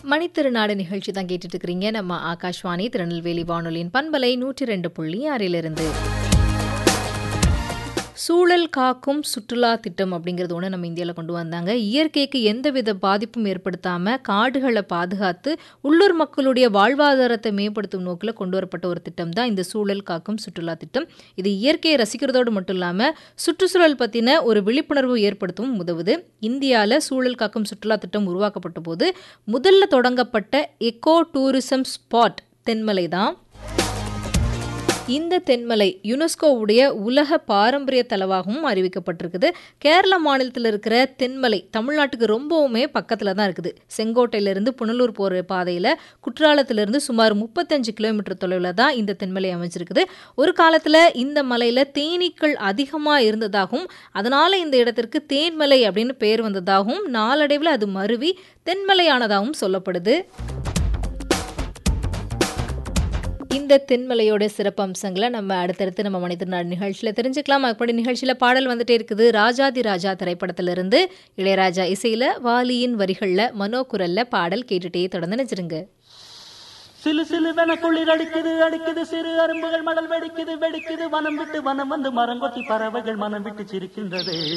மணித்திருநாடு நிகழ்ச்சி தான் கேட்டுட்டு இருக்கிறீங்க நம்ம ஆகாஷ்வாணி திருநெல்வேலி வானொலியின் பண்பலை நூற்றி ரெண்டு புள்ளி ஆறிலிருந்து சூழல் காக்கும் சுற்றுலா திட்டம் அப்படிங்கிறது ஒன்று நம்ம இந்தியாவில் கொண்டு வந்தாங்க இயற்கைக்கு எந்தவித பாதிப்பும் ஏற்படுத்தாமல் காடுகளை பாதுகாத்து உள்ளூர் மக்களுடைய வாழ்வாதாரத்தை மேம்படுத்தும் நோக்கில் கொண்டு வரப்பட்ட ஒரு திட்டம் தான் இந்த சூழல் காக்கும் சுற்றுலா திட்டம் இது இயற்கையை ரசிக்கிறதோடு மட்டும் இல்லாமல் சுற்றுச்சூழல் பற்றின ஒரு விழிப்புணர்வு ஏற்படுத்தவும் உதவுது இந்தியாவில் சூழல் காக்கும் சுற்றுலா திட்டம் உருவாக்கப்பட்ட போது முதல்ல தொடங்கப்பட்ட எக்கோ டூரிசம் ஸ்பாட் தென்மலை தான் இந்த தென்மலை யுனெஸ்கோவுடைய உலக பாரம்பரிய தலவாகவும் அறிவிக்கப்பட்டிருக்குது கேரள மாநிலத்தில் இருக்கிற தென்மலை தமிழ்நாட்டுக்கு ரொம்பவுமே பக்கத்தில் தான் இருக்குது செங்கோட்டையிலிருந்து புனலூர் போகிற பாதையில் குற்றாலத்திலிருந்து சுமார் முப்பத்தஞ்சு கிலோமீட்டர் தொலைவில் தான் இந்த தென்மலை அமைஞ்சிருக்குது ஒரு காலத்தில் இந்த மலையில் தேனீக்கள் அதிகமாக இருந்ததாகவும் அதனால் இந்த இடத்திற்கு தேன்மலை அப்படின்னு பெயர் வந்ததாகவும் நாளடைவில் அது மருவி தென்மலையானதாகவும் சொல்லப்படுது இந்த தென்மலையோட சிறப்பு அம்சங்களை நம்ம அடுத்தடுத்து நம்ம மனிதநாடு நிகழ்ச்சியில் தெரிஞ்சுக்கலாம் அப்படி நிகழ்ச்சியில் பாடல் வந்துட்டே இருக்குது ராஜாதி ராஜா திரைப்படத்திலிருந்து இளையராஜா இசையில் வாலியின் வரிகளில் மனோ குரல்ல பாடல் கேட்டுட்டே தொடர்ந்து நினைச்சிருங்க சிலு சிலுவென குளிர் அடிக்குது அடிக்குது சிறு அரும்புகள் மடல் வெடிக்குது வெடிக்குது வனம் விட்டு வனம் வந்து மரங்கொத்தி பறவைகள் மனம் விட்டு சிரிக்கின்றது